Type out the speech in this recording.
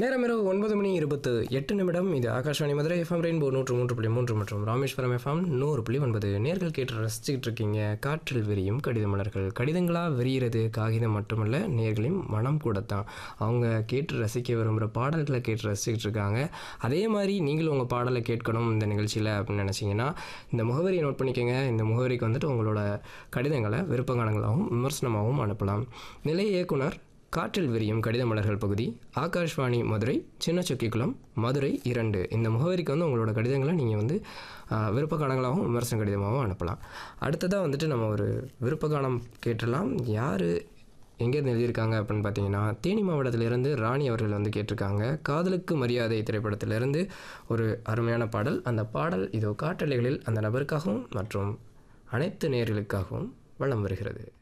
நேரம் இரவு ஒன்பது மணி இருபத்து எட்டு நிமிடம் இது ஆகாஷ்வாணி மதுரை எஃப்எம் ரெயின்போ நூற்று மூன்று புள்ளி மூன்று மற்றும் ராமேஸ்வரம் எஃப்எம் நூறு புள்ளி ஒன்பது நேர்கள் கேட்டு ரசிச்சுக்கிட்டு இருக்கீங்க காற்றில் விரியும் கடித மலர்கள் கடிதங்களாக விரிகிறது காகிதம் மட்டுமல்ல நேர்களின் மனம் கூடத்தான் அவங்க கேட்டு ரசிக்க விரும்புகிற பாடல்களை கேட்டு ரசிச்சுக்கிட்டு இருக்காங்க அதே மாதிரி நீங்களும் உங்கள் பாடலை கேட்கணும் இந்த நிகழ்ச்சியில் அப்படின்னு நினச்சிங்கன்னா இந்த முகவரியை நோட் பண்ணிக்கோங்க இந்த முகவரிக்கு வந்துட்டு உங்களோட கடிதங்களை விருப்பகானங்களாகவும் விமர்சனமாகவும் அனுப்பலாம் நிலைய இயக்குனர் காற்றில் விரியும் கடித மலர்கள் பகுதி ஆகாஷ்வாணி மதுரை சின்ன சொக்கிக்குளம் மதுரை இரண்டு இந்த முகவரிக்கு வந்து உங்களோட கடிதங்களை நீங்கள் வந்து ஆஹ், விருப்பகானங்களாகவும் விமர்சன கடிதமாகவும் அனுப்பலாம் அடுத்ததாக வந்துட்டு நம்ம ஒரு விருப்பகானம் கேட்டுடலாம் யார் எங்கேருந்து எழுதியிருக்காங்க அப்படின்னு பார்த்தீங்கன்னா தேனி மாவட்டத்திலிருந்து ராணி அவர்கள் வந்து கேட்டிருக்காங்க காதலுக்கு மரியாதை திரைப்படத்திலிருந்து ஒரு அருமையான பாடல் அந்த பாடல் இதோ காற்றலைகளில் அந்த நபருக்காகவும் மற்றும் அனைத்து நேர்களுக்காகவும் வலம் வருகிறது